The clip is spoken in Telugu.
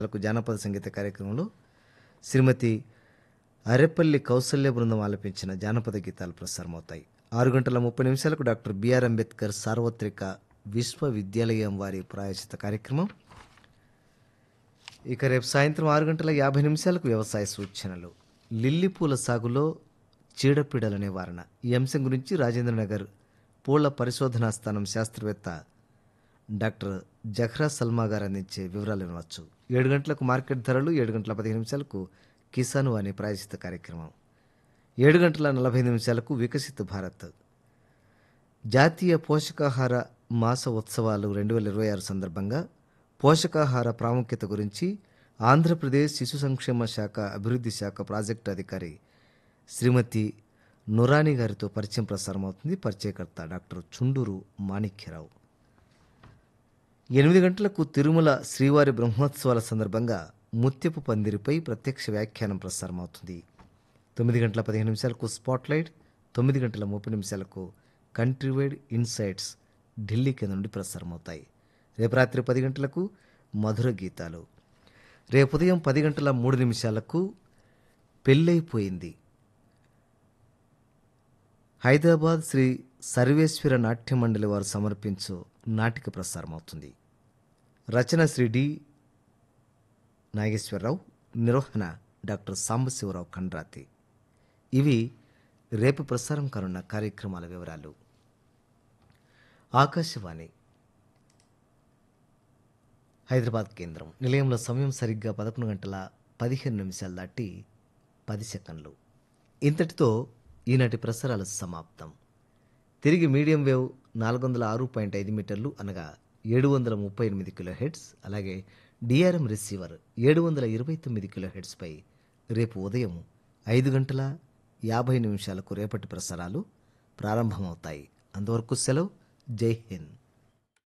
లకు జానపద సంగీత కార్యక్రమంలో శ్రీమతి అరెపల్లి కౌసల్య బృందం ఆలపించిన జానపద గీతాలు ప్రసారమవుతాయి ఆరు గంటల ముప్పై నిమిషాలకు డాక్టర్ బిఆర్ అంబేద్కర్ సార్వత్రిక విశ్వవిద్యాలయం వారి ప్రాయచిత కార్యక్రమం ఇక రేపు సాయంత్రం ఆరు గంటల యాభై నిమిషాలకు వ్యవసాయ సూచనలు లిల్లీ పూల సాగులో చీడపీడల నివారణ ఈ అంశం గురించి రాజేంద్రనగర్ పూల పరిశోధనా స్థానం శాస్త్రవేత్త డాక్టర్ జహ్రా సల్మా గారు అందించే వివరాలు వినవచ్చు ఏడు గంటలకు మార్కెట్ ధరలు ఏడు గంటల పదిహేను నిమిషాలకు కిసాను అనే ప్రాయచిత కార్యక్రమం ఏడు గంటల నలభై నిమిషాలకు వికసిత భారత్ జాతీయ పోషకాహార మాస ఉత్సవాలు రెండు వేల ఇరవై ఆరు సందర్భంగా పోషకాహార ప్రాముఖ్యత గురించి ఆంధ్రప్రదేశ్ శిశు సంక్షేమ శాఖ అభివృద్ధి శాఖ ప్రాజెక్టు అధికారి శ్రీమతి నురాని గారితో పరిచయం ప్రసారం అవుతుంది పరిచయకర్త డాక్టర్ చుండూరు మాణిక్యరావు ఎనిమిది గంటలకు తిరుమల శ్రీవారి బ్రహ్మోత్సవాల సందర్భంగా ముత్యపు పందిరిపై ప్రత్యక్ష వ్యాఖ్యానం ప్రసారం అవుతుంది తొమ్మిది గంటల పదిహేను నిమిషాలకు స్పాట్లైట్ తొమ్మిది గంటల ముప్పై నిమిషాలకు కంట్రీవైడ్ ఇన్సైట్స్ ఢిల్లీ కేంద్రం నుండి ప్రసారం అవుతాయి రేపు రాత్రి పది గంటలకు మధుర గీతాలు రేపు ఉదయం పది గంటల మూడు నిమిషాలకు పెళ్ళైపోయింది హైదరాబాద్ శ్రీ సర్వేశ్వర నాట్య మండలి వారు సమర్పించు నాటిక ప్రసారం అవుతుంది రచన శ్రీ డి నాగేశ్వరరావు నిర్వహణ డాక్టర్ సాంబశివరావు కండ్రాతి ఇవి రేపు ప్రసారం కానున్న కార్యక్రమాల వివరాలు ఆకాశవాణి హైదరాబాద్ కేంద్రం నిలయంలో సమయం సరిగ్గా పదకొండు గంటల పదిహేను నిమిషాలు దాటి పది సెకండ్లు ఇంతటితో ఈనాటి ప్రసారాలు సమాప్తం తిరిగి మీడియం వేవ్ నాలుగు వందల ఆరు పాయింట్ ఐదు మీటర్లు అనగా ఏడు వందల ముప్పై ఎనిమిది కిలో హెడ్స్ అలాగే డిఆర్ఎం రిసీవర్ ఏడు వందల ఇరవై తొమ్మిది కిలో హెడ్స్పై రేపు ఉదయం ఐదు గంటల యాభై నిమిషాలకు రేపటి ప్రసారాలు ప్రారంభమవుతాయి అంతవరకు సెలవు జై హింద్